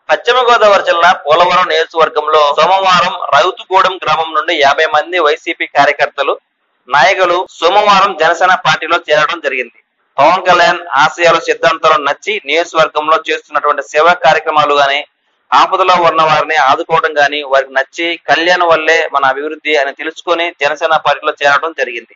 పశ్చిమ గోదావరి జిల్లా పోలవరం నియోజకవర్గంలో సోమవారం రౌతుగూడెం గ్రామం నుండి యాభై మంది వైసీపీ కార్యకర్తలు నాయకులు సోమవారం జనసేన పార్టీలో చేరడం జరిగింది పవన్ కళ్యాణ్ ఆశయాలు సిద్ధాంతాలు నచ్చి నియోజకవర్గంలో చేస్తున్నటువంటి సేవా కార్యక్రమాలు గాని ఆపదలో ఉన్న వారిని ఆదుకోవడం గాని వారికి నచ్చి కళ్యాణ్ వల్లే మన అభివృద్ధి అని తెలుసుకొని జనసేన పార్టీలో చేరడం జరిగింది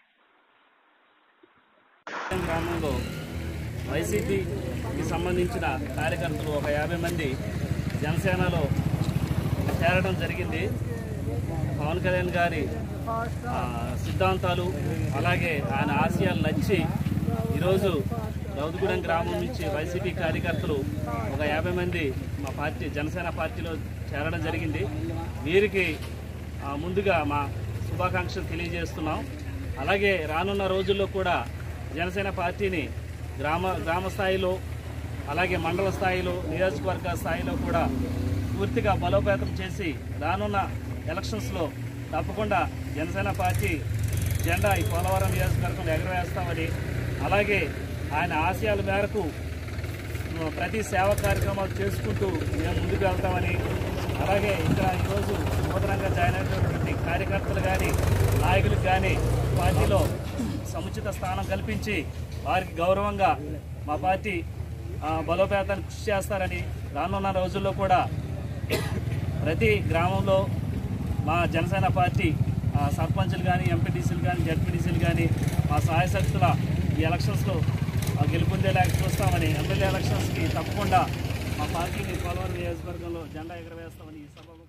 గ్రామంలో వైసీపీకి సంబంధించిన కార్యకర్తలు ఒక యాభై మంది జనసేనలో చేరడం జరిగింది పవన్ కళ్యాణ్ గారి ఆ, సిద్ధాంతాలు అలాగే ఆయన ఆశయాలు నచ్చి ఈరోజు రౌతుగూడెం గ్రామం నుంచి వైసీపీ కార్యకర్తలు ఒక యాభై మంది మా పార్టీ జనసేన పార్టీలో చేరడం జరిగింది వీరికి ఆ, ముందుగా మా శుభాకాంక్షలు తెలియజేస్తున్నాం అలాగే రానున్న రోజుల్లో కూడా జనసేన పార్టీని గ్రామ గ్రామ స్థాయిలో అలాగే మండల స్థాయిలో నియోజకవర్గ స్థాయిలో కూడా పూర్తిగా బలోపేతం చేసి రానున్న ఎలక్షన్స్లో తప్పకుండా జనసేన పార్టీ జెండా ఈ పోలవరం నియోజకవర్గంలో ఎగరవేస్తామని అలాగే ఆయన ఆశయాల మేరకు ప్రతి సేవా కార్యక్రమాలు చేసుకుంటూ మేము ముందుకు వెళ్తామని అలాగే ఇక్కడ ఈరోజు నూతనంగా జాయిన్ అయినటువంటి కార్యకర్తలు కానీ నాయకులకు కానీ పార్టీలో సముచిత స్థానం కల్పించి వారికి గౌరవంగా మా పార్టీ ఆ, బలోపేతానికి కృషి చేస్తారని రానున్న రోజుల్లో కూడా ప్రతి గ్రామంలో మా జనసేన పార్టీ ఆ, సర్పంచులు కానీ ఎంపీటీసీలు కానీ జడ్పీటీసీలు కానీ మా సహాయ శక్తుల ఈ ఎలక్షన్స్లో ఆ, గెలుపొందేలాగా చూస్తామని ఎమ్మెల్యే ఎలక్షన్స్కి తప్పకుండా మా పార్టీని పోలవరం నియోజకవర్గంలో జెండా ఎగరవేస్తామని ఈ సభ